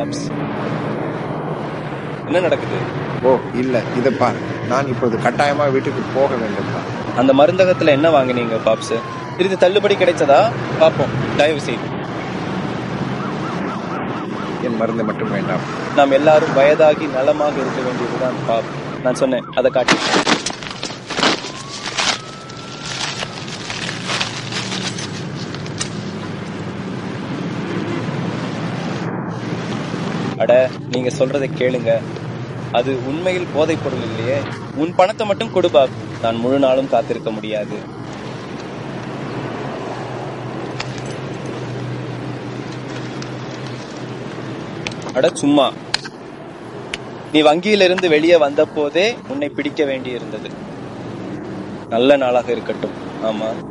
பாப்ஸ் என்ன நடக்குது ஓ இல்ல இதை பாரு நான் இப்போது கட்டாயமா வீட்டுக்கு போக வேண்டும் தான் அந்த மருந்தகத்துல என்ன வாங்குனீங்க பாப்ஸ் இது தள்ளுபடி கிடைச்சதா பாப்போம் தயவு செய்து என் மருந்து மட்டும் வேண்டாம் நாம் எல்லாரும் வயதாகி நலமாக இருக்க வேண்டியதுதான் பாப் நான் சொன்னேன் அதை காட்டி அட நீங்க சொல்றதை கேளுங்க அது உண்மையில் போதைப் பொருள் இல்லையே உன் பணத்தை மட்டும் கொடு பாப் நான் முழு நாளும் காத்திருக்க முடியாது அட சும்மா நீ வங்கியிலிருந்து வெளியே வந்த போதே உன்னை பிடிக்க வேண்டியிருந்தது நல்ல நாளாக இருக்கட்டும் ஆமா